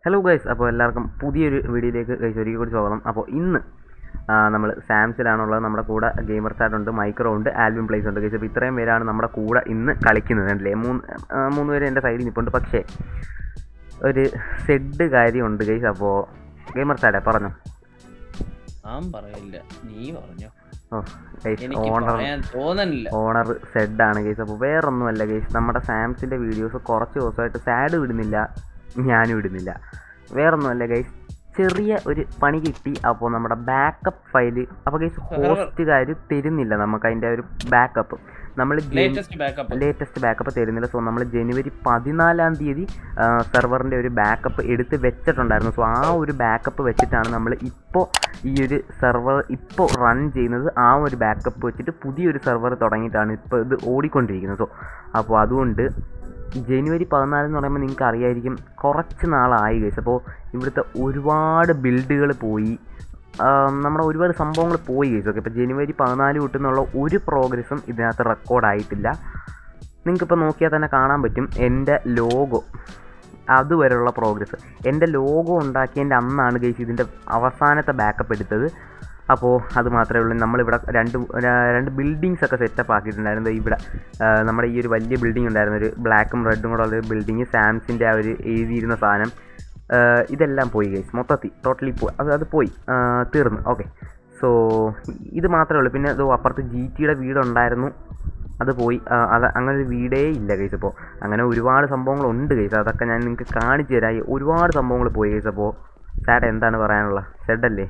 Hello guys അപ്പോൾ എല്ലാവർക്കും പുതിയൊരു വീഡിയോയിലേക്ക് ഗൈസ് ഒരിക്കൽ കൂടി സ്വാഗതം അപ്പോൾ ഇന്ന് നമ്മൾ സാംസിലാണുള്ളത് നമ്മുടെ കൂടെ ഗെയിമർ ചാറ്റ് ഉണ്ട് മൈക്രോ ഉണ്ട് ആൽബം പ്ലേസ് ഉണ്ട് ഗൈസ് അപ്പോൾ ഇത്രയും പേരാണ് നമ്മുടെ കൂടെ ഇന്ന് കളിക്കുന്നത് കണ്ടില്ലേ മൂന്ന് ആ, മൂന്ന് പേര് എൻ്റെ സൈഡിൽ നിൽപ്പുണ്ട് പക്ഷേ ഒരു സെഡ് കാര്യമുണ്ട് ഗൈസ് അപ്പോൾ ഗെയിമർ ചാറ്റേ പറഞ്ഞു ഞാൻ പറയില്ല നീ പറഞ്ഞോ ഓ ഗൈസ് എനിക്ക് ഓണർ പറയാൻ തോന്നണില്ല ഓണർ സെഡാണ് ഗൈസ് അപ്പോൾ വേറൊന്നുമല്ല ഗൈസ് നമ്മുടെ സാംസിൻ്റെ വീഡിയോസ് കുറച്ച് ദിവസമായിട്ട് സാഡ് വിടുന്നില്ല ഞാനും ഇടുന്നില്ല വേറൊന്നുമല്ല ഗൈസ് ചെറിയ ഒരു പണി കിട്ടി അപ്പോൾ നമ്മുടെ ബാക്കപ്പ് ഫയല് അപ്പോൾ ഗൈസ് ഹോസ്റ്റുകാർ തരുന്നില്ല നമുക്ക് അതിൻ്റെ ഒരു ബാക്കപ്പ് നമ്മൾ ലേറ്റസ്റ്റ് ബാക്കപ്പ് ലേറ്റസ്റ്റ് ബാക്കപ്പ് തരുന്നില്ല സോ നമ്മൾ ജനുവരി പതിനാലാം തീയതി സെർവറിൻ്റെ ഒരു ബാക്കപ്പ് എടുത്ത് വെച്ചിട്ടുണ്ടായിരുന്നു സോ ആ ഒരു ബാക്കപ്പ് വെച്ചിട്ടാണ് നമ്മൾ ഇപ്പോൾ ഈ ഒരു സെർവർ ഇപ്പോൾ റൺ ചെയ്യുന്നത് ആ ഒരു ബാക്കപ്പ് വെച്ചിട്ട് പുതിയൊരു സെർവർ തുടങ്ങിയിട്ടാണ് ഇപ്പോൾ ഇത് ഓടിക്കൊണ്ടിരിക്കുന്നത് സോ അപ്പോൾ അതുകൊണ്ട് ജനുവരി പതിനാല് എന്ന് പറയുമ്പോൾ നിങ്ങൾക്ക് അറിയായിരിക്കും കുറച്ച് നാളായി ഗൈസ് അപ്പോൾ ഇവിടുത്തെ ഒരുപാട് ബിൽഡുകൾ പോയി ആം, നമ്മുടെ ഒരുപാട് സംഭവങ്ങൾ പോയി ഗൈസ് ഓക്കെ ഇപ്പോൾ ജനുവരി പതിനാല് തൊട്ടെന്നുള്ള ഒരു പ്രോഗ്രസ്സും ഇതിനകത്ത് റെക്കോർഡായിട്ടില്ല നിങ്ങൾക്കിപ്പോൾ നോക്കിയാൽ തന്നെ കാണാൻ പറ്റും എൻ്റെ ലോഗോ അതുവരെയുള്ള പ്രോഗ്രസ് എൻ്റെ ലോഗോ ഉണ്ടാക്കിയതിൻ്റെ അന്നാണ് ഗൈസ് ഇതിൻ്റെ അവസാനത്തെ ബാക്കപ്പ് എടുത്തത് അപ്പോൾ അത് മാത്രമേ ഉള്ളൂ നമ്മളിവിടെ രണ്ട് ര- രണ്ട് ബിൽഡിങ്സ് ഒക്കെ സെറ്റപ്പ് ആക്കിയിട്ടുണ്ടായിരുന്നു ഇവിടെ ആ, നമ്മുടെ ഈ ഒരു വലിയ ബിൽഡിംഗ് ഉണ്ടായിരുന്നു ഒരു ബ്ലാക്കും റെഡും കൂടെ ഉള്ള ഒരു ബിൽഡിങ് സാംസിൻ്റെ ആ ഒരു എഴുതിയിരുന്ന സാധനം ആ, ഇതെല്ലാം പോയി ഗൈസ് മൊത്തത്തിൽ ടോട്ടലി പോയി അത് അത് പോയി ആ, തീർന്നു ഓക്കെ സോ ഇത് മാത്രമേ ഉള്ളൂ പിന്നെ ഇതോ അപ്പുറത്ത് ജി ടിയുടെ വീടുണ്ടായിരുന്നു അത് പോയി ആ, അത് അങ്ങനെ ഒരു വീടേ ഇല്ല ഗൈസ് അപ്പോൾ അങ്ങനെ ഒരുപാട് സംഭവങ്ങളുണ്ട് ഗൈസ് അതൊക്കെ ഞാൻ നിങ്ങൾക്ക് കാണിച്ചു തരാം ഈ ഒരുപാട് സംഭവങ്ങൾ പോയി ഗൈസ് അപ്പോൾ സാഡ് എന്താണ് പറയാനുള്ളത് ഷെഡല്ലേ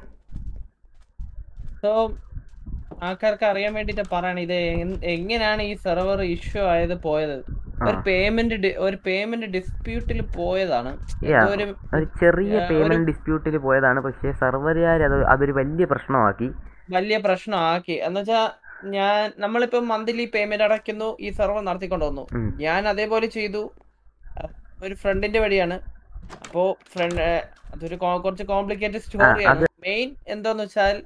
സോ ആൾക്കാർക്ക് അറിയാൻ വേണ്ടിട്ട് പറയണം ഇത് എങ്- എങ്ങനെയാണ് ഈ സെർവർ ഇഷ്യൂ ആയത് പോയത് ഒരു പേയ്മെന്റ് ഒരു പേയ്മെന്റ് ഡിസ്പ്യൂട്ടിൽ പോയതാണ് Yeah. എന്തോ ഒരു ഒരു ചെറിയ ആ, ഒരു- പേയ്മെൻറ്റ് ഡിസ്പ്യൂട്ടിൽ പോയതാണ് പക്ഷേ സർവറുകാർ അത് അതൊരു വലിയ പ്രശ്നമാക്കി വലിയ പ്രശ്നമാക്കി എന്നുവെച്ചാ ഞാൻ നമ്മളിപ്പോ മന്ത്ലി പേയ്മെന്റ് അടയ്ക്കുന്നു ഈ സെർവർ നടത്തിക്കൊണ്ട് വന്നു ഉം. ഞാൻ അതേപോലെ ചെയ്തു അഹ് ഒരു ഫ്രണ്ടിന്റെ വഴിയാണ് അപ്പോ ഫ്രണ്ട് അതൊരു കോ- കുറച്ച് കോംപ്ലിക്കേറ്റഡ് സ്റ്റോറിയാണ് മെയിൻ എന്താന്ന് വെച്ചാൽ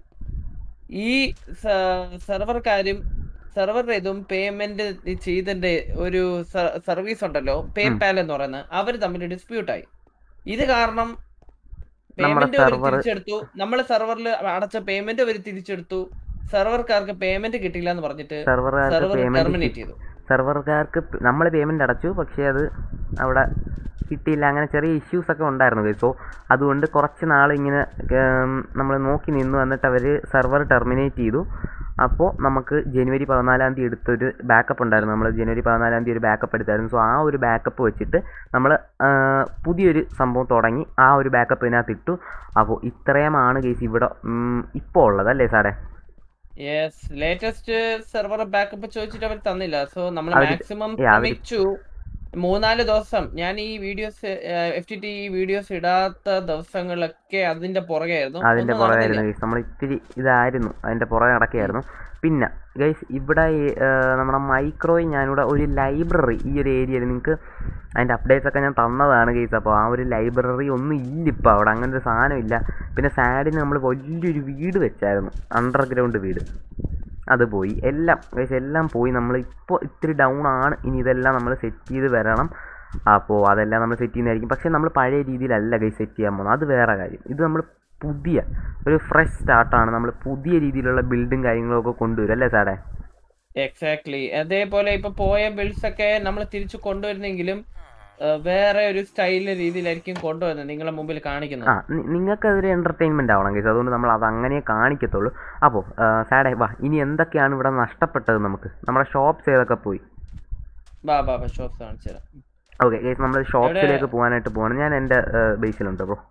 ഈ സെർവർക്കാരും സെർവറുടെ ഇതും പേയ്മെന്റ് ചെയ്തതിന്റെ ഒരു സർവീസ് ഉണ്ടല്ലോ പേപാൽ എന്ന് പറയുന്നത് അവർ തമ്മിൽ ഡിസ്പ്യൂട്ട് ആയി ഇത് കാരണം പേയ്മെന്റ് അവർ server- തിരിച്ചെടുത്തു നമ്മളെ സെർവറിൽ അടച്ച പേയ്മെന്റ് അവർ തിരിച്ചെടുത്തു സെർവർക്കാർക്ക് പേയ്മെന്റ് കിട്ടില്ല എന്ന് പറഞ്ഞിട്ട് സെർവറുകാർക്ക് സെർവർ പേയ്മെൻറ്റ് ടെർമിനേറ്റ് ചെയ്തു സെർവറുകാർക്ക് നമ്മൾ പേയ്മെൻറ്റ് അടച്ചു പക്ഷേ അത് അവിടെ കിട്ടിയില്ല അങ്ങനെ ചെറിയ ഇഷ്യൂസ് ഒക്കെ ഉണ്ടായിരുന്നു guys. സോ അതുകൊണ്ട് കുറച്ച് നാൾ ഇങ്ങനെ നമ്മൾ നോക്കി നിന്നു എന്നിട്ട് അവർ സെർവർ ടെർമിനേറ്റ് ചെയ്തു അപ്പോൾ നമുക്ക് ജനുവരി പതിനാലാം തീയതി എടുത്തൊരു ബാക്കപ്പ് ഉണ്ടായിരുന്നു നമ്മൾ ജനുവരി പതിനാലാം തീയതി ഒരു ബാക്കപ്പ് എടുത്തായിരുന്നു സോ ആ ഒരു ബാക്കപ്പ് വെച്ചിട്ട് നമ്മൾ പുതിയൊരു സംഭവം തുടങ്ങി ആ ഒരു ബാക്കപ്പ് ഇതിനകത്ത് ഇട്ടു അപ്പോൾ ഇത്രയുമാണ് കേസ് ഇവിടെ ഇപ്പോൾ ഉള്ളത് അല്ലേ സാറേ യെസ് ലേറ്റസ്റ്റ് സെർവർ ബാക്കപ്പ് ചോദിച്ചിട്ട് അവർ തന്നില്ല സോ നമ്മൾ അവര്- മാക്സിമം yeah, അവര്- ശ്രമിച്ചു മൂന്നാല് ദിവസം ഞാൻ ഈ videos F T T videos ഇടാത്ത ദിവസങ്ങളിലൊക്കെ അതിന്റെ പുറകെയായിരുന്നു അതിൻ്റെ ഒന്നും പുറകായിരുന്നു നടന്നില്ല. ഗൈസ് നമ്മൾ ഇത്തിരി ഇതായിരുന്നു അതിൻ്റെ പുറകെ നടക്കുകയായിരുന്നു പിന്നെ ഗൈസ് ഇവിടെ ഈ, ആ, നമ്മുടെ മൈക്രോയിൽ ഞാനിവിടെ ഒരു ലൈബ്രറി ഈ ഒരു ഏരിയയിൽ നിങ്ങൾക്ക് അതിൻ്റെ അപ്ഡേറ്റ്സ് ഒക്കെ ഞാൻ തന്നതാണ് ഗൈസ് അപ്പോൾ ആ ഒരു ലൈബ്രറി ഒന്നും ഇല്ല ഇപ്പോൾ അവിടെ അങ്ങനെ ഒരു സാധനം ഇല്ല പിന്നെ സാഡിന് നമ്മൾ വലിയൊരു വീട് വെച്ചായിരുന്നു അണ്ടർഗ്രൗണ്ട് വീട് അത് പോയി എല്ലാം ഗൈസ് എല്ലാം പോയി നമ്മൾ ഇപ്പോൾ ഇത്തിരി ഡൗൺ ആണ് ഇനി ഇതെല്ലാം നമ്മൾ സെറ്റ് ചെയ്ത് വരണം അപ്പോൾ അതെല്ലാം നമ്മൾ സെറ്റ് ചെയ്യുന്നതായിരിക്കും പക്ഷേ നമ്മൾ പഴയ രീതിയിലല്ല ഗൈസ് സെറ്റ് ചെയ്യാൻ പോകുന്നത് അത് വേറെ കാര്യം ഇത് നമ്മൾ പുതിയ ഒരു ഫ്രഷ് സ്റ്റാർട്ടാണ് നമ്മൾ പുതിയ രീതിയിലുള്ള ബിൽഡും കാര്യങ്ങളും ഒക്കെ കൊണ്ടുവരും അല്ലേ സാറേ എക്സാക്ട്ലി അതേപോലെ ഇപ്പൊ പോയ ബിൽസ് ഒക്കെ നമ്മൾ തിരിച്ചു കൊണ്ടുവരുന്നെങ്കിലും ആ, വേറെ ഒരു സ്റ്റൈലിലെ രീതിയിലായിരിക്കും കൊണ്ടുവരുന്നത് നിങ്ങളെ മുമ്പിൽ കാണിക്കുന്നത് ആ നിങ്ങൾക്ക് അതൊരു എൻ്റർടൈൻമെൻ്റ് ആവണം ഗൈസ് അതുകൊണ്ട് നമ്മൾ അത് അങ്ങനെ കാണിക്കത്തുള്ളൂ അപ്പോൾ സാഡേ വാ ഇനി എന്തൊക്കെയാണ് ഇവിടെ നഷ്ടപ്പെട്ടത് നമുക്ക് നമ്മുടെ ഷോപ്സ് ഏതൊക്കെ പോയി ബാ ബാ ബാ ഷോപ്സ് കാണിച്ചു തരാം ഓക്കെ ഗൈസ് നമ്മൾ ഷോപ്സിലേക്ക് പോകാനായിട്ട് പോകണം ഞാൻ എൻ്റെ ബേസിലുണ്ട് ബ്രോ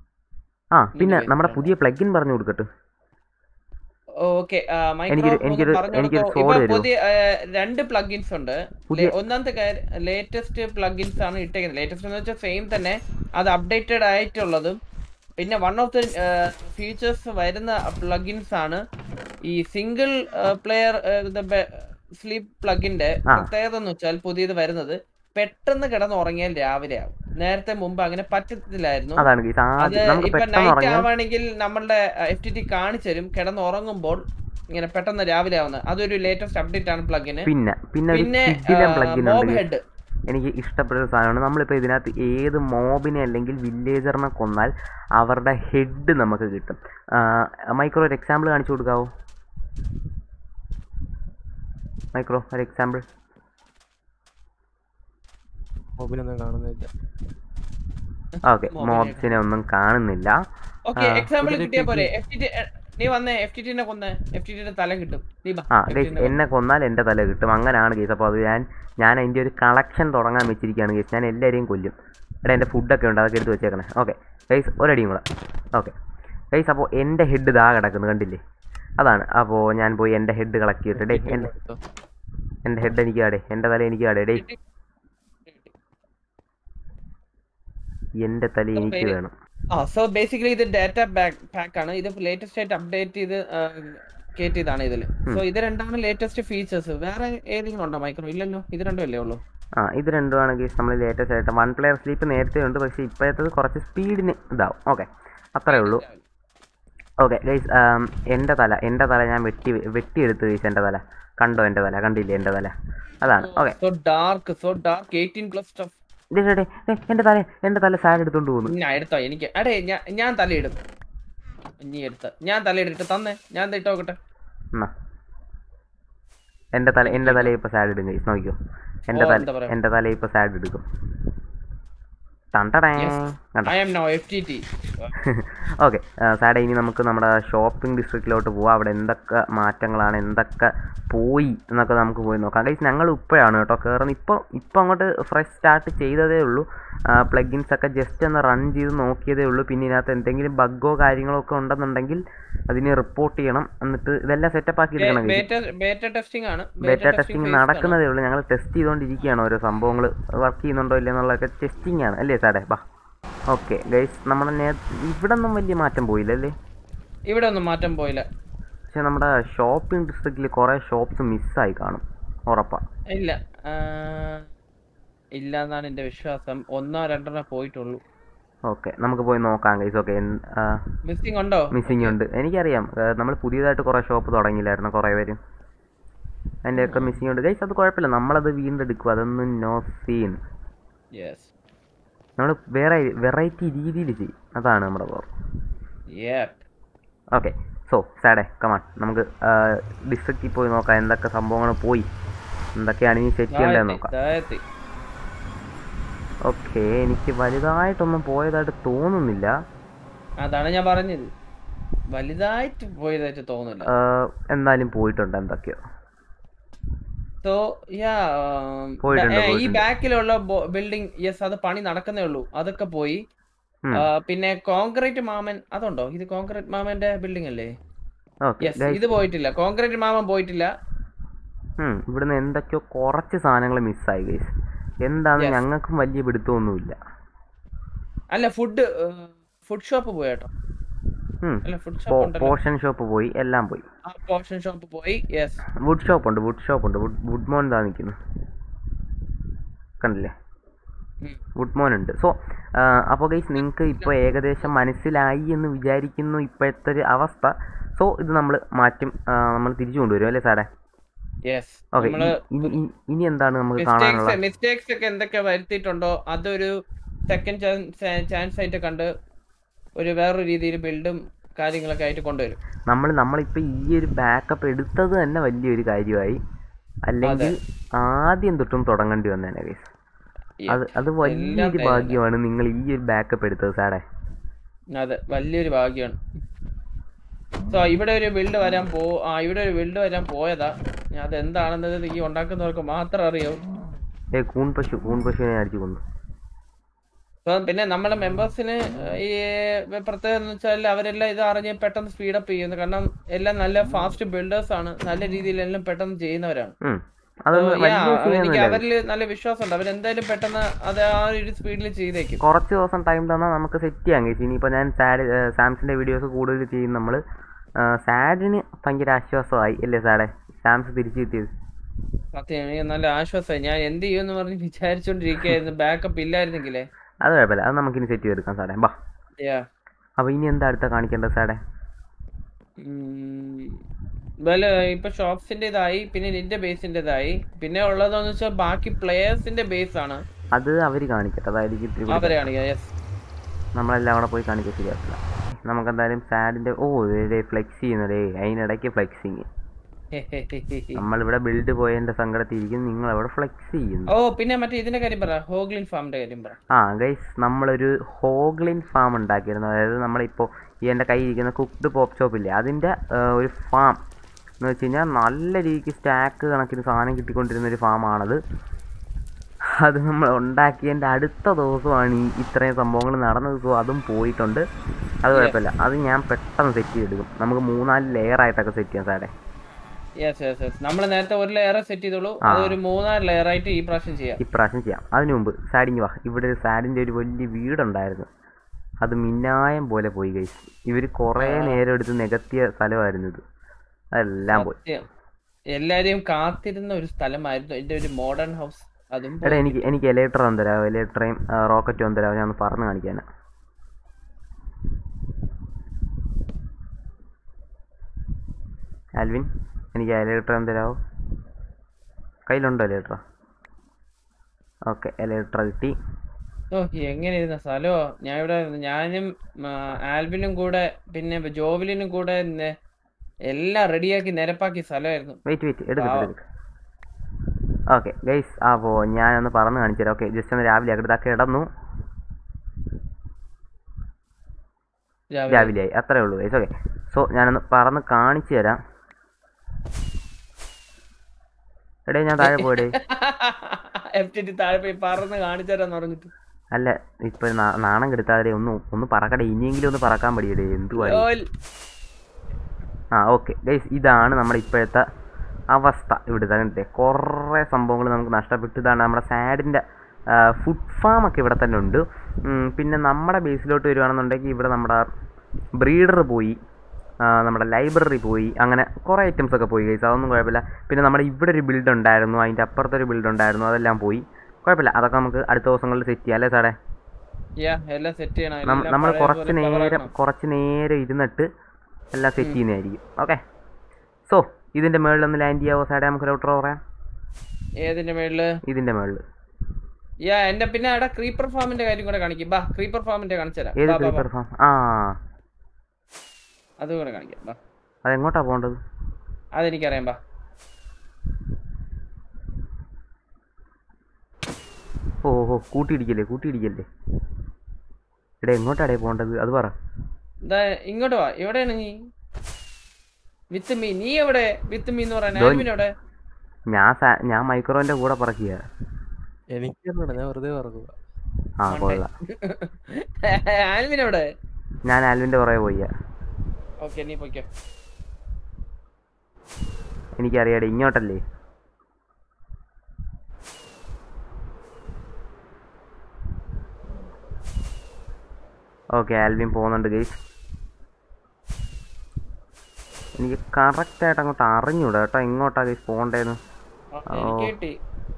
ആ പിന്നെ base നമ്മുടെ ലുണ്ടോ? പുതിയ പ്ലഗിൻ പറഞ്ഞു കൊടുക്കട്ടെ ഓക്കെ എനിക്കൊരു- എനിക്കൊരു- എനിക്കൊരു sword തരുമോ? പുതിയ ആ, രണ്ട് പ്ലഗിൻസ് ഉണ്ട് പുതിയ- ലേ- ഒന്നാമത്തെ കാര്യം ലേറ്റസ്റ്റ് പ്ലഗിൻസ് ആണ് ഇട്ടേക്കുന്നത് ലേറ്റസ്റ്റ് എന്ന് വെച്ചാൽ സെയിം തന്നെ അത് അപ്ഡേറ്റഡ് ആയിട്ടുള്ളതും പിന്നെ വൺ ഓഫ് ദ ഫീച്ചേഴ്സ് വരുന്ന പ്ലഗിൻസ് ആണ് ഈ സിംഗിൾ പ്ലെയർ സ്ലീപ്പ് പ്ലഗിന്റെ ആ. പ്രത്യേകത എന്ന് വെച്ചാൽ പുതിയത് വരുന്നത് പെട്ടെന്ന് കിടന്ന് ഉറങ്ങിയാൽ രാവിലെ ആവും നേരത്തെ മുമ്പ് അങ്ങനെ പറ്റത്തില്ലായിരുന്നു അതാണ് ഗൈസ് അത് ആദ്യം നമുക്ക് ഇപ്പൊ പെട്ടെന്ന് നൈറ്റ് ഉറങ്ങാൻ ആവാണെങ്കിൽ നമ്മളുടെ എഫ് ടി ടി കാണിച്ചു തരും കിടന്ന് ഉറങ്ങുമ്പോൾ ഇങ്ങനെ പെട്ടെന്ന് രാവിലെ ആവുന്നത് അതൊരു ലേറ്റസ്റ്റ് അപ്ഡേറ്റ് ആണ് പ്ലഗിന് പിന്നെ പിന്നെ ഒരു പിന്നെ കിഡിലൻ പ്ലഗിൻ മോബ് ഉണ്ട് ഹെഡ് എനിക്ക് ഇഷ്ടപ്പെട്ട ഒരു സാധനമാണ് നമ്മളിപ്പോൾ ഇതിനകത്ത് ഏത് മോബിനെ അല്ലെങ്കിൽ വില്ലേജറിനെ കൊന്നാൽ അവരുടെ ഹെഡ് നമുക്ക് കിട്ടും മൈക്രോ ഒരു എക്സാമ്പിൾ കാണിച്ചു കൊടുക്കാവോ മൈക്രോ ഒരു എക്സാമ്പിൾ മൊബൈലൊന്നും കാണുന്നില്ല ഓക്കെ മോബ്സിനെ ഒന്നും കാണുന്നില്ല ഓക്കെ ആ, എക്സാമ്പിൾ ഇതില് കിട്ടിയാ പോരെ കിട്ടി. എഫ് ടി ടി നീ വന്നേ എഫ് ടി ടിനെ കൊന്നേ എഫ് ടി ടിന്റെ തല കിട്ടും നീ ബാ, ആ FTT ഗൈസ് ന്റെ എന്നെ കൊന്നാൽ എൻ്റെ തല കിട്ടും അങ്ങനെയാണ് ഗൈസ് അപ്പോൾ അത് ഞാൻ ഞാൻ അതിൻ്റെ ഒരു കളക്ഷൻ തുടങ്ങാൻ വെച്ചിരിക്കുകയാണ് ഗൈസ് ഞാൻ എല്ലാവരെയും കൊല്ലും എടാ എൻ്റെ ഫുഡൊക്കെ ഉണ്ട് അതൊക്കെ എടുത്ത് വെച്ചേക്കണേ ഓക്കെ ഗൈസ് ഒരടിയും കൂടെ ഓക്കെ ഗൈസ് അപ്പോൾ എൻ്റെ ഹെഡ് ഇതാ കിടക്കുന്നു കണ്ടില്ലേ അതാണ് അപ്പോൾ ഞാൻ പോയി എൻ്റെ ഹെഡ് കളക്ട് ചെയ്തിട്ട് ഡേ എൻ്റെ എടുത്തോ. എൻ്റെ ഹെഡ് എനിക്ക് കാടേ എൻ്റെ തല എനിക്ക് കാടേ ഡേ എൻ്റെ തല എനിക്ക് പേര്? വേണം ആ സോ ബേസിക്കലി ഇത് ഡാറ്റ പാക്ക് ആണ് ഇത് ലേറ്റസ്റ്റ് ആയിട്ട് അപ്ഡേറ്റ് ചെയ്ത് ആ, കയറ്റിയതാണ് ഇതിൽ സോ ഇത് രണ്ടാണ് ലേറ്റസ്റ്റ് ഫീച്ചേഴ്സ് വേറെ ഏതെങ്കിലും ഉണ്ടോ മൈക്രോ ഇല്ലല്ലോ ഇത് രണ്ടും അല്ലേ ഉള്ളൂ ആ ഇത് രണ്ടുമാണ് ഗൈസ് നമ്മൾ ലേറ്റസ്റ്റ് ആയിട്ട് വൺ പ്ലെയർ സ്ലീപ്പ് നേരത്തെ ഉണ്ട് പക്ഷേ ഇപ്പോഴത്തത് കുറച്ച് സ്പീഡിന് ഇതാവും ഓക്കെ അത്രേ ഉള്ളൂ ഓക്കെ ഗൈസ് എൻ്റെ തല എൻ്റെ തല ഞാൻ വെട്ടി വെട്ടിയെടുത്ത് ഗൈസ് എൻ്റെ തല കണ്ടോ എൻ്റെ തല കണ്ടില്ലേ എൻ്റെ തല അതാണ് okay so dark so dark eighteen plus stuff ഡേ എൻ്റെ തല എൻ്റെ തല സാഡ് എടുത്തോണ്ട് പോകുന്നു ഞാൻ എടുത്തോ എനിക്ക് അടേ ഞാൻ ഞാൻ തലയിടും നീ എടുത്ത ഞാൻ തലയിടിട്ട് തന്നെ ഞാൻ ദേ ഇട്ട് നോക്കട്ടെ എന്നാ എൻ്റെ തല എൻ്റെ തല ഇപ്പോൾ സാഡ് ഇടും ഗൈസ് നോക്കിക്കോ എൻ്റെ ഓ, തല എന്താ പറയാ? എൻ്റെ തല ഇപ്പോൾ സാഡ് എടുക്കും ടണ്ടടേ Yes. കണ്ടോ I'm no F T T okay സാഡേ ഇനി നമുക്ക് നമ്മുടെ ഷോപ്പിംഗ് ഡിസ്ട്രിക്റ്റിലോട്ട് പോവാം അവിടെ എന്തൊക്കെ മാറ്റങ്ങളാണ് എന്തൊക്കെ പോയി എന്നൊക്കെ നമുക്ക് പോയി നോക്കാം ഗൈസ് ഞങ്ങൾ ഇപ്പോഴാണ് കേട്ടോ കയറുന്നത് ഇപ്പോൾ ഇപ്പോൾ അങ്ങോട്ട് ഫ്രഷ് സ്റ്റാർട്ട് ചെയ്തതേ ഉള്ളൂ പ്ലഗിൻസ് ഒക്കെ ജസ്റ്റ് ഒന്ന് റൺ ചെയ്ത് നോക്കിയതേ ഉള്ളൂ പിന്നെ ഇതിനകത്ത് എന്തെങ്കിലും ബഗ്ഗോ കാര്യങ്ങളോ ഒക്കെ ഉണ്ടെന്നുണ്ടെങ്കിൽ അതിന് റിപ്പോർട്ട് ചെയ്യണം എന്നിട്ട് ഇതെല്ലാം സെറ്റപ്പ് ആക്കി എടുക്കണം guys. ബേറ്റ ബേറ്റ ടെസ്റ്റിംഗ് ആണ് ബേറ്റ ടെസ്റ്റിംഗ് നടക്കുന്നതേ ഉള്ളൂ ഞങ്ങൾ ടെസ്റ്റ് ചെയ്തുകൊണ്ടിരിക്കുകയാണ് ഓരോ സംഭവങ്ങൾ വർക്ക് ചെയ്യുന്നുണ്ടോ ഇല്ലയോ എന്നുള്ളതൊക്കെ ടെസ്റ്റിംഗ് ആണ് അല്ലേ സാറേ ബാ ഓക്കെ ഗൈസ് നമ്മുടെ നേ ഇവിടെ ഒന്നും വലിയ മാറ്റം പോയില്ല അല്ലേ ഇവിടെ ഒന്നും മാറ്റം പോയില്ല പക്ഷെ നമ്മുടെ ഷോപ്പിംഗ് ഡിസ്ട്രിക്റ്റിൽ കുറേ ഷോപ്സ് മിസ്സായി കാണും ഉറപ്പാ ഇല്ല ആ, ഇല്ല എന്നാണ് എന്റെ വിശ്വാസം ഒന്നോ രണ്ടെണ്ണോ പോയിട്ടുള്ളൂ ഓക്കെ നമുക്ക് പോയി നോക്കാം ഗൈസ് ഓക്കെ മിസ്സിംഗ് ഉണ്ടോ മിസ്സിംഗ് ഉണ്ട് എനിക്കറിയാം നമ്മൾ പുതിയതായിട്ട് കുറേ ഷോപ്പ് തുടങ്ങിയില്ലായിരുന്നു കുറേ പേര് അതിൻ്റെയൊക്കെ മിസ്സിംഗ് ഉണ്ട് ഗൈസ് അത് കുഴപ്പമില്ല നമ്മളത് വീണ്ടെടുക്കും അതൊന്നും നോ സീൻ യെസ് നമ്മൾ വേറെ വെറൈറ്റി രീതിയിൽ ചെയ്യും അതാണ് നമ്മുടെ പവർ ഓക്കെ സോ സാഡേ കമാൺ നമുക്ക് ഡിസ്ട്രിക്റ്റിൽ പോയി നോക്കാം എന്തൊക്കെ സംഭവങ്ങൾ പോയി എന്തൊക്കെയാണ് ഇനി സെറ്റ് ചെയ്യേണ്ടതെന്ന് നോക്കാം ഓക്കെ എനിക്ക് വലുതായിട്ടൊന്നും പോയതായിട്ട് തോന്നുന്നില്ല അതാണ് ഞാൻ പറഞ്ഞത് വലുതായിട്ട് പോയതായിട്ട് തോന്നില്ല ആ, എന്നാലും പോയിട്ടുണ്ട് എന്തൊക്കെയോ സോ യാ പോയിട്ടുണ്ട്, ഈ പോയിട്ടുണ്ട്. ബാക്കിലുള്ള ബിൽഡിംഗ് യെസ് അത് പണി നടക്കുന്നേ ഉള്ളൂ അതൊക്കെ പോയി ഉം. ആ, പിന്നെ കോൺക്രീറ്റ് മാമൻ അതുണ്ടോ ഇത് കോൺക്രീറ്റ് മാമന്റെ ബിൽഡിംഗ് അല്ലേ ഓക്കെ യെസ് ഇത് പോയിട്ടില്ല കോൺക്രീറ്റ് മാമൻ പോയിട്ടില്ല ഇവിടുന്ന് എന്തൊക്കെയോ കുറച്ച് സാധനങ്ങൾ മിസ്സായി ഗൈസ് എന്താന്ന് Yes. ഞങ്ങൾക്കും വലിയ പിടുത്തമൊന്നുമില്ല അല്ല ഫുഡ് ഫുഡ് ഷോപ്പ് പോയി കേട്ടോ അല്ല ഫുഡ് ഷോപ്പ് ഉണ്ടല്ലോ പോർഷൻ ഷോപ്പ് പോയി എല്ലാം പോയി ആ പോർഷൻ ഷോപ്പ് പോയി യെസ് വുഡ് ഷോപ്പ് ഉണ്ട് വുഡ് ഷോപ്പ് ഉണ്ട് വുഡ് വുഡ് മോൻ താ നിൽക്കുന്നു കണ്ടില്ലേ വുഡ് മോൻ ഉണ്ട് സോ അപ്പോൾ ഗൈസ് നിങ്ങൾക്ക് ഇപ്പോൾ ഏകദേശം മനസ്സിലായി എന്ന് വിചാരിക്കുന്നു ഇപ്പോഴത്തെ ഒരു അവസ്ഥ സോ ഇത് നമ്മൾ മാറ്റും നമ്മൾ തിരിച്ചു കൊണ്ടുവരും അല്ലേ സാറേ യെസ് ഓക്കെ നമ്മള് ഇനി ഇനി- ഇനി എന്താണ് നമുക്ക് കാണാനുള്ള മിസ്റ്റേക്സ് മിസ്റ്റേക്സ് ഒക്കെ എന്തൊക്കെ വരുത്തിയിട്ടുണ്ടോ അതൊരു സെക്കൻഡ് ചാൻസ് ആയിട്ട് കണ്ട് ഒരു വേറൊരു രീതിയിൽ ബിൽഡും കാര്യങ്ങളൊക്കെ ആയിട്ട് കൊണ്ടുവരും നമ്മൾ നമ്മളിപ്പോൾ ഈ ഒരു ബാക്കപ്പ് എടുത്തത് തന്നെ വലിയൊരു കാര്യമായി അല്ലെങ്കിൽ ആദ്യം തൊട്ടും തുടങ്ങേണ്ടി വന്നേനെ ഗൈസ് Yeah. അത് അത് വലിയൊരു time ഭാഗ്യമാണ് നിങ്ങൾ ഈ ഒരു ബാക്കപ്പ് എടുത്തത് സാറേ അതെ വലിയൊരു ഭാഗ്യമാണ് സോ ഇവിടെ ഒരു ബിൽഡ് വരാൻ പോ ആ ഇവിടെ ഒരു ബിൽഡ് വരാൻ പോയതാ ഞാൻ അത് എന്താണെന്നത് ഈ ഉണ്ടാക്കുന്നവർക്ക് മാത്രം അറിയാവൂ ഏ കൂൺ പശു കൂൺ പശുവിനെ അടിച്ചു കൊന്നു സോ പിന്നെ നമ്മുടെ മെമ്പേഴ്സിന് ഈ പ്രത്യേകത എന്ന് വെച്ചാൽ അവരെല്ലാം ഇത് അറിഞ്ഞ് പെട്ടെന്ന് സ്പീഡപ്പ് ചെയ്യുന്നു കാരണം എല്ലാം നല്ല ഫാസ്റ്റ് ബിൽഡേഴ്സ് ആണ് നല്ല രീതിയിൽ എല്ലാം പെട്ടെന്ന് ചെയ്യുന്നവരാണ് ഉം. അത് So, വലിയ yeah, എനിക്ക് സീനൊന്നുമില്ല അവരിൽ നല്ല വിശ്വാസമുണ്ട് അവരെന്തായാലും പെട്ടെന്ന് അത് ആ ഒരു സ്പീഡിൽ ചെയ്തേക്കും കുറച്ച് ദിവസം ടൈം തന്നാൽ നമുക്ക് സെറ്റ് ചെയ്യാൻ കഴിച്ചു ഇനിയിപ്പോൾ ഞാൻ സാഡ് സാംസിൻ്റെ വീഡിയോസ് കൂടുതൽ ചെയ്യും നമ്മൾ സാഡിന് ഭയങ്കര ആശ്വാസമായി അല്ലേ സാഡേ സാംസ് തിരിച്ചു കിട്ടിയത് സത്യം എനിക്ക് നല്ല ആശ്വാസമായി ഞാൻ എന്ത് ചെയ്യുമെന്ന് പറഞ്ഞ് വിചാരിച്ചോണ്ടിരിക്കുകയായിരുന്നു ബാക്കപ്പ് ഇല്ലായിരുന്നെങ്കിലേ അത് കുഴപ്പമില്ല അത് നമുക്കിനി സെറ്റ് ചെയ്തെടുക്കാം സാറേ ബാ യാ അപ്പോൾ ഇനി എന്താ അടുത്ത കാണിക്കേണ്ടത് സാറേ വെൽ ഇപ്പൊ ഷോപ്സിന്റെ ഇതായി പിന്നെ നിന്റെ ബേസിന്റെ ഇതായി പിന്നെ ഉള്ളതെന്ന് വെച്ചാൽ ബാക്കി പ്ലേയേഴ്സിന്റെ ബേസ് ആണ് അത് അവർ കാണിക്കട്ടെ അതായിരിക്കും ഇത്തിരി കൂടി അവരെയാണ് യെസ് നമ്മളെല്ലാം കൂടെ പോയി കാണിക്കാൻ ശരിയാക്കില്ല നമുക്ക് എന്തായാലും സാഡിൻ്റെ ഓ ഫ്ലെക്സ് ചെയ്യുന്നതേ അതിനിടയ്ക്ക് ഫ്ലെക്സിങ് നമ്മളിവിടെ ബിൽഡ് പോയതിൻ്റെ സങ്കടത്തിരിക്കും നിങ്ങൾ അവിടെ ഫ്ലെക്സ് ചെയ്യുന്നു ഓ പിന്നെ മറ്റേ ഇതിന്റെ കാര്യം പറ ഹോഗ്ലിൻ ഫാമിന്റെ കാര്യം പറ ആ ഗൈസ് നമ്മളൊരു ഹോഗ്ലിൻ ഫാം ഉണ്ടാക്കിയിരുന്നു അതായത് നമ്മളിപ്പോൾ ഈ എൻ്റെ കയ്യിൽ ഇരിക്കുന്ന കുക്ക്ഡ് പോപ്പ് ഷോപ്പില്ലേ അതിൻ്റെ ഒരു ഫാം എന്ന് വെച്ച് കഴിഞ്ഞാൽ നല്ല രീതിക്ക് സ്റ്റാക്ക് കണക്കിന് സാധനം കിട്ടിക്കൊണ്ടിരുന്ന ഒരു ഫാമാണത് അത് നമ്മൾ ഉണ്ടാക്കിയതിൻ്റെ അടുത്ത ദിവസമാണ് ഈ ഇത്രയും സംഭവങ്ങൾ നടന്നത് സോ അതും പോയിട്ടുണ്ട് അത് കുഴപ്പമില്ല അത് ഞാൻ പെട്ടെന്ന് സെറ്റ് ചെയ്തെടുക്കും നമുക്ക് മൂന്നാല് ലെയർ ആയിട്ടൊക്കെ സെറ്റ് ചെയ്യാം സാറേ യെസ് യെസ് യെസ് നമ്മൾ നേരത്തെ ഒരു ലെയർ സെറ്റ് ചെയ്തോളൂ ആ. അത് ഒരു മൂന്നാല് ലെയർ ആയിട്ട് ഈ പ്രാവശ്യം ചെയ്യാം ഇപ്രാവശ്യം ചെയ്യാം അതിനു മുമ്പ് സാഡിങ് വാ ഇവിടെ ഒരു സാഡിൻ്റെ ഒരു വലിയ വീടുണ്ടായിരുന്നു അത് മിന്നായം പോലെ പോയി കഴിച്ചു ഇവർ കുറേ നേരം എടുത്ത് നികത്തിയ സ്ഥലമായിരുന്നു ഇത് അതെല്ലാം പോയി സത്യം. എല്ലാരെയും കാത്തിരുന്ന ഒരു സ്ഥലമായിരുന്നു എന്റെ ഒരു മോഡേൺ ഹൗസ് അതും എടാ എനിക്ക് എനിക്ക് എലേറ്റർ ഒന്ന് തരാമോ എലേറ്ററേയും റോക്കറ്റും ഒന്ന് തരാമോ ഞാൻ ഒന്ന് പറഞ്ഞു കാണിക്കാനാ ആൽവിൻ എനിക്ക് എലേറ്റർ ഒന്ന് തരാമോ കയ്യിലുണ്ടോ എലേറ്റർ ഓക്കെ എലേറ്റർ കിട്ടി ഓ എങ്ങനെ ഇരുന്ന സ്ഥലോ ഞാൻ ഇവിടെ ഞാനും ആ, ആൽബിനും കൂടെ പിന്നെ ജോവലിനും കൂടെ നെ- എല്ലാം റെഡിയാക്കി നിരപ്പാക്കിയ സ്ഥലമായിരുന്നു വെയിറ്റ് വെയിറ്റ് എടുക്കട്ടെ പാവം. എടുക്ക ഓക്കെ ഗൈസ് അപ്പോൾ ഞാനൊന്ന് പറഞ്ഞു കാണിച്ചു തരാം ഓക്കെ ജസ്റ്റ് ഒന്ന് രാവിലെ ആക്കട്ടെ ഇതാ കിടന്നു രാവിലെ രാവിലെയായി അത്രേ ഉള്ളൂ ഗൈസ് ഓക്കെ സോ ഞാനൊന്ന് പറന്ന് കാണിച്ചു തരാം എടേ ഞാൻ താഴെ പോയടേ എഫ് ടി താഴെ പോയി പറന്ന് കാണിച്ചു തരാന്ന് പറഞ്ഞിട്ട് അല്ല ഇപ്പൊ നാ- നാണം കെടുത്താതെ ഒന്ന് ഒന്ന് പറക്കടേ ഇനിയെങ്കിലും ഒന്ന് പറക്കാൻ പഠിയടേ എന്തുവാ ലോൽ. ആ ഓക്കെ ഗൈസ് ഇതാണ് നമ്മുടെ ഇപ്പോഴത്തെ അവസ്ഥ ഇവിടുത്തെ കണ്ടില്ലേ കുറേ സംഭവങ്ങൾ നമുക്ക് നഷ്ടപ്പെട്ടു ഇതാണ് നമ്മുടെ സാഡിൻ്റെ ഫുഡ് ഫാം ഒക്കെ ഇവിടെ തന്നെ ഉണ്ട് ഉം, പിന്നെ നമ്മുടെ ബേസിലോട്ട് വരുവാണെന്നുണ്ടെങ്കിൽ ഇവിടെ നമ്മുടെ ബ്രീഡർ പോയി ആ, നമ്മുടെ ലൈബ്രറി പോയി അങ്ങനെ കുറേ ഐറ്റംസ് ഒക്കെ പോയി ഗൈസ് അതൊന്നും കുഴപ്പമില്ല പിന്നെ നമ്മുടെ ഇവിടെ ഒരു ബിൽഡ് ഉണ്ടായിരുന്നു അതിൻ്റെ അപ്പുറത്തൊരു ബിൽഡ് ഉണ്ടായിരുന്നു അതെല്ലാം പോയി കുഴപ്പമില്ല അതൊക്കെ നമുക്ക് അടുത്ത ദിവസങ്ങളിൽ സെറ്റ് ചെയ്യാം അല്ലേ സാറേ യാ എല്ലാം സെറ്റ് ചെയ്യണം നം- എല്ലാം നമ്മൾ പഴയ കുറച്ച് പോലെ cover നേരം ആക്കണം. കുറച്ച് നേരം ഇരുന്നിട്ട് എല്ലാം സെറ്റ് ചെയ്യുന്നതായിരിക്കും ഓക്കെ സോ ഇതിൻ്റെ മുകളിൽ ഒന്ന് ലാൻഡ് ചെയ്യാവോ സാറേ നമുക്ക് ഔട്ടർ പറയാം ഏതിന്റെ മേളില് ഇതിൻ്റെ മുകളിൽ യാ എന്റെ പിന്നെ അവിടെ ക്രീപ്പർ ഫാമിന്റെ കാര്യം കൂടെ കാണിക്കും ബാ ക്രീപ്പർ ഫാമിന്റെ കാണിച്ചുതരാം ഏത് ബാ, ബാ, ബാ. ക്രീപ്പർ ഫാം ആ അതും കൂടെ കാണിക്കാം ബാ അതെങ്ങോട്ടാ പോകേണ്ടത് അതെനിക്കറിയാം ബാ ഓ ഓ കൂട്ടിയിടിക്കല്ലേ കൂട്ടിയിടിക്കല്ലേ എടാ എങ്ങോട്ടാടേ പോകേണ്ടത് അത് പറ ദാ ഇങ്ങോട്ട് വാ എവിടെയാണ് നീ വിത്ത് മീ നീ എവിടെ വിത്ത് മീ എന്ന് പറയാൻ ദോ- ആൽവിൻ എവിടെ ഞാൻ സാ- ഞാൻ മൈക്രോൻ്റെ കൂടെ പറക്കുക എനിക്ക് ഞാൻ വെറുതെ പറക്കുക ആ കൊള്ളാം ആൽവിൻ എവിടെ ഞാൻ ആൽവിൻ്റെ പുറകെ പോയ ഓക്കെ നീ പോയിക്കോ എനിക്കറിയാടെ ഇങ്ങോട്ടല്ലേ ഓക്കെ ആൽവിൻ പോകുന്നുണ്ട് ഗൈസ് എനിക്ക് കറക്റ്റായിട്ട് അങ്ങോട്ട് അറിഞ്ഞൂടാ കേട്ടോ എങ്ങോട്ടാ ഗൈസ് പോകണ്ടേന്ന് ഓക്കെ എനിക്ക് കിട്ടി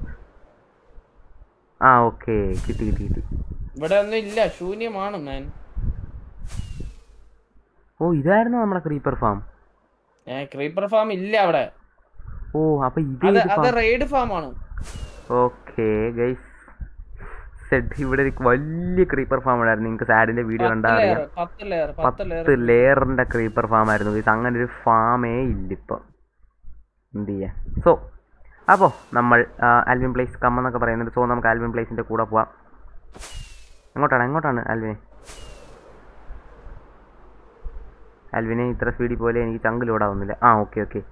ആ ഓക്കെ കിട്ടി കിട്ടി കിട്ടി ഇവിടെ ഒന്നും ഇല്ല ശൂന്യമാണ് മാൻ ഓ ഇതായിരുന്നു നമ്മുടെ ക്രീപ്പർ ഫാം ക്രീപ്പർ ഫാം ഇല്ല അവിടെ ഓ അപ്പൊ അത് ഇതേ അത് റെയ്ഡ് ഫാം ആണ് ഓക്കെ ഗൈസ് സെഡ് ഇവിടെ ഒരു വലിയ ക്രീപ്പർ ഫാം ഉണ്ടായിരുന്നു നിങ്ങൾക്ക് സാഡിന്റെ വീഡിയോ പത്ത് കണ്ടാൽ ലെയർ അറിയാം പത്ത് ലെയർ പത്ത് ലെയർ പത്ത് ലെയറിന്റെ ക്രീപ്പർ ഫാം ആയിരുന്നു ഗൈസ് അങ്ങനെ ഒരു ഫാമേ ഇല്ല ഇപ്പൊ എന്ത് ചെയ്യാ സോ അപ്പോൾ നമ്മൾ ആ, ആൽവിൻ പ്ലേസ് കമ്മെന്നൊക്കെ പറയുന്നുണ്ട് സോ നമുക്ക് ആൽവിൻ പ്ലേസിന്റെ കൂടെ പോവാം എങ്ങോട്ടാണ് എങ്ങോട്ടാണ് ആൽവിനെ ആൽവിനെ ഇത്ര സ്പീഡിൽ പോലെ എനിക്ക് ചങ്കിലോടാവുന്നില്ല ആ ഓക്കെ ഓക്കെ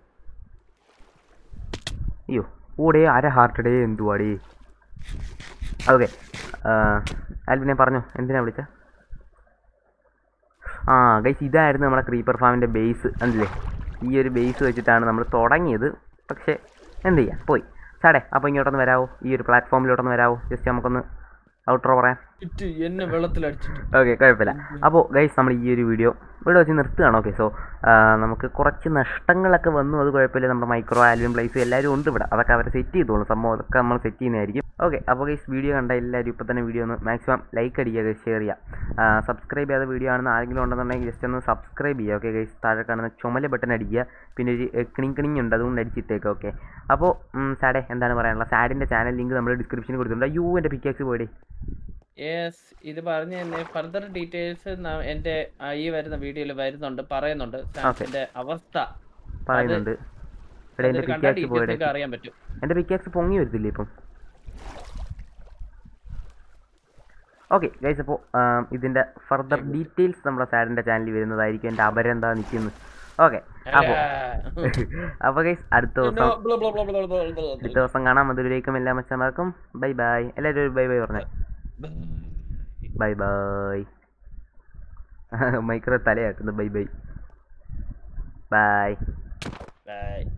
അയ്യോ ഓടേ അര ഹാർട്ട് ഡേ എന്തുവാടേ ഓക്കെ ആൽവിനെ പറഞ്ഞോ എന്തിനാ വിളിച്ച ആ ഗൈസ് ഇതായിരുന്നു നമ്മുടെ ക്രീപ്പർ ഫാമിൻ്റെ ബേസ് കണ്ടില്ലേ ഈ ഒരു ബേസ് വെച്ചിട്ടാണ് നമ്മൾ തുടങ്ങിയത് പക്ഷേ എന്ത് ചെയ്യാം പോയി സാടേ അപ്പോൾ ഇങ്ങോട്ടൊന്ന് വരാവോ ഈ ഒരു പ്ലാറ്റ്ഫോമിലോട്ടൊന്ന് വരാവോ ജസ്റ്റ് നമുക്കൊന്ന് ഔട്ടർ പറയാം ഇറ്റ് എന്നെ വെള്ളത്തിൽ അടിച്ചിട്ട് ഓക്കെ കുഴപ്പമില്ല അപ്പോൾ ഗൈസ് നമ്മൾ ഈ ഒരു വീഡിയോ ഇവിടെ വെച്ച് നിർത്തുകയാണ് ഓക്കെ സോ നമുക്ക് കുറച്ച് നഷ്ടങ്ങളൊക്കെ വന്നു അത് കുഴപ്പമില്ല നമ്മുടെ മൈക്രോ ആൽബം പ്ലേസ് എല്ലാവരും ഉണ്ട് ഇവിടെ അതൊക്കെ അവർ സെറ്റ് ചെയ്തോളും സംഭവം അതൊക്കെ നമ്മൾ സെറ്റ് ചെയ്യുന്നതായിരിക്കും ഓക്കെ അപ്പോൾ ഗൈസ് വീഡിയോ കണ്ട എല്ലാവരും ഇപ്പോൾ തന്നെ വീഡിയോ ഒന്ന് മാക്സിമം ലൈക്ക് അടിക്കുക ഷെയർ ചെയ്യുക സബ്സ്ക്രൈബ് ചെയ്യാത്ത വീഡിയോ ആണെന്ന് ആരെങ്കിലും ഉണ്ടെന്നുണ്ടെങ്കിൽ ജസ്റ്റ് ഒന്ന് സബ്സ്ക്രൈബ് ചെയ്യുക ഓക്കെ ഗൈസ് താഴെ കാണുന്ന ചുമല ബട്ടൺ അടിക്കുക പിന്നെ ഒരു കിണിങ് കിണിങ് ഉണ്ട് അതുകൊണ്ട് അടിച്ചിട്ടേക്ക് ഓക്കെ അപ്പോൾ സാഡേ എന്താണ് പറയാനുള്ളത് സാഡിൻ്റെ ചാനൽ ലിങ്ക് നമ്മൾ ഡിസ്ക്രിപ്ഷനിൽ കൊടുത്തിട്ടുണ്ട് യു എൻ്റെ പിക്കാക്സ് പോയി യെസ് ഇത് പറഞ്ഞു തന്നെ ഫർദർ ഡീറ്റെയിൽസ് എന്റെ ആ, ഈ വരുന്ന വീഡിയോയിൽ വരുന്നുണ്ട് പറയുന്നുണ്ട് സാംസങ്ങിന്റെ അവസ്ഥ പറയുന്നുണ്ട് ഇവിടെ എൻ്റെ അതിൽ കണ്ട പിക്കാക്സ് ഡീറ്റെയിൽസ് പോയിടെ ഒക്കെ അറിയാൻ പറ്റും എൻ്റെ പിക്കാക്സ് പൊങ്ങി വരത്തില്ലേ ഇപ്പം ഓക്കെ ഗൈസ് അപ്പോൾ ഇതിൻ്റെ ഫർദർ ഡീറ്റെയിൽസ് നമ്മുടെ സാഡിൻ്റെ ചാനലിൽ വരുന്നതായിരിക്കും എൻ്റെ അപരെന്താ നിൽക്കുന്നത് ഓക്കെ അപ്പോൾ അപ്പോൾ ഗൈസ് അടുത്ത ദിവസം അടുത്ത ദിവസം കാണാം അതുവരേക്കും എല്ലാ മച്ചന്മാർക്കും ബൈ ബൈ എല്ലാവരും ഒരു ബൈ ബൈ പറഞ്ഞേ ബൈ ബൈ മൈക്രോ തലയാട്ടുന്നു ബൈ ബൈ ബൈ ബൈ